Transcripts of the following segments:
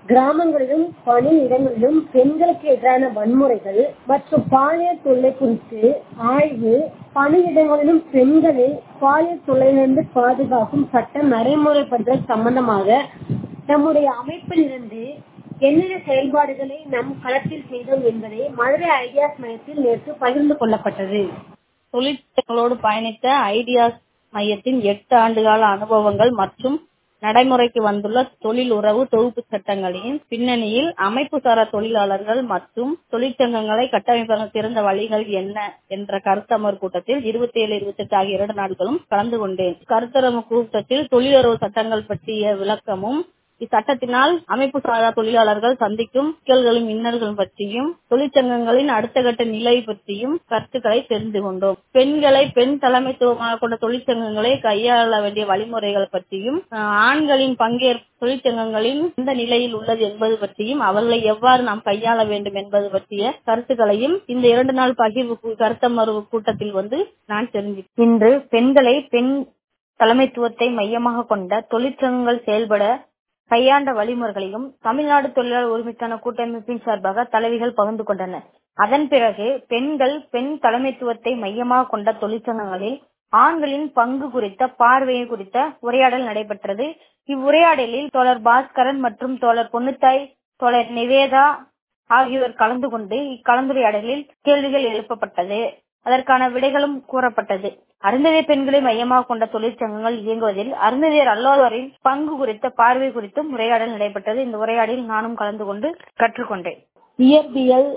கிராமங்களிலும் பணியிடங்களிலும் பெண்களுக்கு எதிரான வன்முறைகள் மற்றும் பாலியல் தொல்லை குறித்து ஆய்வு பணியிடங்களிலும் பெண்களை பாலியல் தொல்லையிலிருந்து பாதுகாக்கும் சட்ட நடைமுறைப்படுத்தல் சம்பந்தமாக நம்முடைய அமைப்பிலிருந்து என்னென்ன செயல்பாடுகளை நம் களத்தில் செய்தோம் என்பதை மதுரை ஐடியாஸ் மையத்தில் நேற்று பகிர்ந்து கொள்ளப்பட்டது தொழிற்சங்கங்களோடு பயணித்த ஐடியாஸ் மையத்தின் எட்டு ஆண்டுகால அனுபவங்கள் மற்றும் நடைமுறைக்கு வந்துள்ள தொழில் உறவு தொகுப்பு சட்டங்களின் பின்னணியில் அமைப்பு சாரா தொழிலாளர்கள் மற்றும் தொழிற்சங்கங்களை கட்டமைப்பதற்கு சிறந்த வழிகள் என்ன என்ற கருத்தமர் கூட்டத்தில் இருபத்தி ஏழு இருபத்தி எட்டு ஆகிய இரண்டு நாட்களும் கலந்து கொண்டேன் கருத்தரங்கு கூட்டத்தில் தொழிலுறவு சட்டங்கள் பற்றிய விளக்கமும் இச்சட்டத்தினால் அமைப்பு சாரா தொழிலாளர்கள் சந்திக்கும் சிக்கல்களும் இன்னல்களும் பற்றியும் தொழிற்சங்கங்களின் அடுத்த கட்ட நிலை பற்றியும் கருத்துக்களை தெரிந்து கொண்டோம் பெண்களை பெண் தலைமைத்துவமாக கொண்ட தொழிற்சங்கங்களை கையாள வேண்டிய வழிமுறைகள் பற்றியும் ஆண்களின் பங்கேற்பு தொழிற்சங்கங்களின் எந்த நிலையில் உள்ளது என்பது பற்றியும் அவர்களை எவ்வாறு நாம் கையாள வேண்டும் என்பது பற்றிய கருத்துக்களையும் இந்த இரண்டு நாள் பகிர்வு கருத்தமர்வு கூட்டத்தில் வந்து நான் தெரிஞ்சு இன்று பெண்களை பெண் தலைமைத்துவத்தை மையமாக கொண்ட தொழிற்சங்கங்கள் செயல்பட கையாண்ட வழிமுறைகளையும் தமிழ்நாடு தொழிலாளர் உரிமைக்கான கூட்டமைப்பின் சார்பாக தலைவிகள் பகிர்ந்து கொண்டனர் அதன் பிறகு பெண்கள் பெண் தலைமைத்துவத்தை மையமாக கொண்ட தொழிற்சங்கங்களில் ஆண்களின் பங்கு குறித்த பார்வையை குறித்த உரையாடல் நடைபெற்றது இவ்வுரையாடலில் தோழர் பாஸ்கரன் மற்றும் தோழர் பொன்னுத்தாய் தோழர் நிவேதா ஆகியோர் கலந்து கொண்டு இக்கலந்துரையாடலில் கேள்விகள் எழுப்பப்பட்டது அதற்கான விடைகளும் கூறப்பட்டது அருந்ததியர் பெண்களை மையமாக கொண்ட தொழிற்சங்கங்கள் இயங்குவதில் அருந்ததியர் அல்லாதோரின் பங்கு குறித்த பார்வை குறித்தும் உரையாடல் நடைபெற்றது இந்த உரையாடலில் நானும் கலந்து கொண்டு கற்றுக்கொண்டேன் இயற்பியல்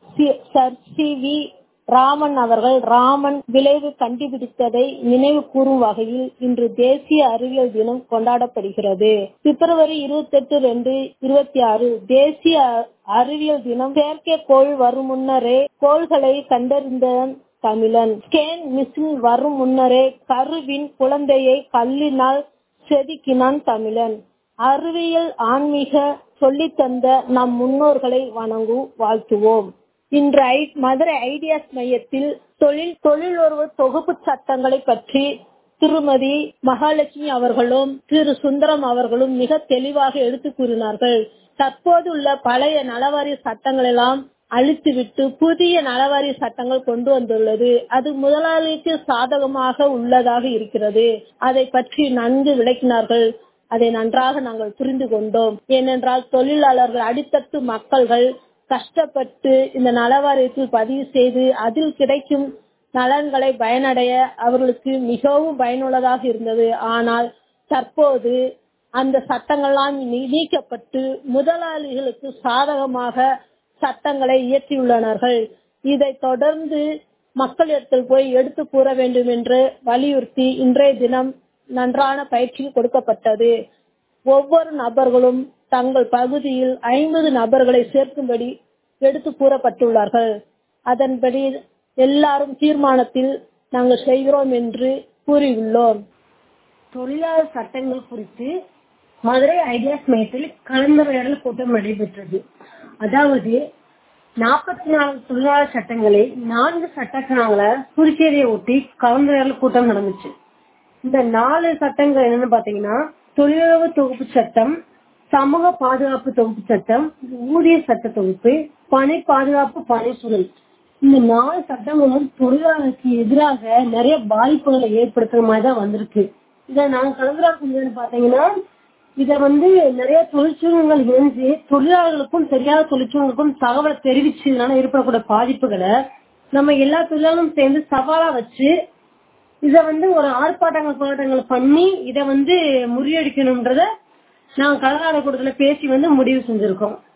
சர் சி வி ராமன் அவர்கள் ராமன் விளைவு கண்டுபிடித்ததை நினைவு கூறும் வகையில் இன்று தேசிய அறிவியல் தினம் கொண்டாடப்படுகிறது பிப்ரவரி இருபத்தி எட்டு ரெண்டு இருபத்தி ஆறு தேசிய அறிவியல் தினம் செயற்கைக்கோள் வரும் முன்னரே கோள்களை கண்டறிந்த தமிழன் ஸ்கேன் மிஷின் வரும் முன்னரே கருவின் குழந்தையை கல்லினால் செதுக்கினான் தமிழன் அறிவியல் ஆன்மீக சொல்லித்தந்த நம் முன்னோர்களை வணங்கு வாழ்த்துவோம் இன்று மதுரை ஐடியாஸ் மையத்தில் தொழில் தொழிலுறவு தொகுப்பு சட்டங்களை பற்றி திருமதி மகாலட்சுமி அவர்களும் திரு சுந்தரம் அவர்களும் மிக தெளிவாக எடுத்து கூறினார்கள் தற்போதுள்ள பழைய நலவாரிய சட்டங்கள் எல்லாம் அழித்துவிட்டு புதிய நலவாரிய சட்டங்கள் கொண்டு வந்துள்ளது அது முதலாளிக்கு சாதகமாக உள்ளதாக இருக்கிறது அதை பற்றி நன்கு விளக்கினார்கள் அதை நன்றாக நாங்கள் புரிந்து கொண்டோம் ஏனென்றால் தொழிலாளர்கள் அடித்தட்டு மக்கள்கள் கஷ்டப்பட்டு இந்த நலவாரியத்தில் பதிவு செய்து அதில் கிடைக்கும் நலன்களை பயனடைய அவர்களுக்கு மிகவும் பயனுள்ளதாக இருந்தது ஆனால் தற்போது அந்த சட்டங்கள்லாம் நீக்கப்பட்டு முதலாளிகளுக்கு சாதகமாக சட்டங்களை இயற்றியுள்ளனர்கள் இதை தொடர்ந்து மக்களிடத்தில் போய் எடுத்து கூற வேண்டும் என்று வலியுறுத்தி இன்றைய தினம் நன்றான பயிற்சி கொடுக்கப்பட்டது ஒவ்வொரு நபர்களும் தங்கள் பகுதியில் ஐம்பது நபர்களை சேர்க்கும்படி எடுத்து கூறப்பட்டுள்ளார்கள் அதன்படி எல்லாரும் தீர்மானத்தில் நாங்கள் செய்கிறோம் என்று கூறியுள்ளோம் தொழிலாளர் சட்டங்கள் குறித்து மதுரை ஐடியாஸ் மையத்தில் கலந்துரையாடல் கூட்டம் நடைபெற்றது அதாவது நாற்பத்தி நாலு தொழிலாளர் சட்டங்களை நான்கு சட்டங்களை புதுச்சேரியை ஒட்டி கலந்துரையாடல் கூட்டம் நடந்துச்சு இந்த நாலு சட்டங்கள் என்னன்னு பாத்தீங்கன்னா தொழிலுறவு தொகுப்பு சட்டம் சமூக பாதுகாப்பு தொகுப்பு சட்டம் ஊதிய சட்ட தொகுப்பு பணி பாதுகாப்பு பணி சூழல் இந்த நாலு சட்டங்களும் தொழிலாளருக்கு எதிராக நிறைய பாதிப்புகளை ஏற்படுத்துற மாதிரி தான் வந்திருக்கு இதை நாங்க கலந்துரையாட பாத்தீங்கன்னா இத வந்து நிறைய தொழிற்சங்கங்கள் இணைஞ்சு தொழிலாளர்களுக்கும் தெரியாத தொழிற்சங்கங்களுக்கும் தகவலை தெரிவிச்சதுனால ஏற்படக்கூடிய பாதிப்புகளை நம்ம எல்லா தொழிலாளரும் சேர்ந்து சவாலா வச்சு இத வந்து ஒரு ஆர்ப்பாட்டங்கள் போராட்டங்கள் பண்ணி இத வந்து முறியடிக்கணும்ன்றத நாங்க கலந்தாட கூட்டத்துல பேசி வந்து முடிவு செஞ்சிருக்கோம்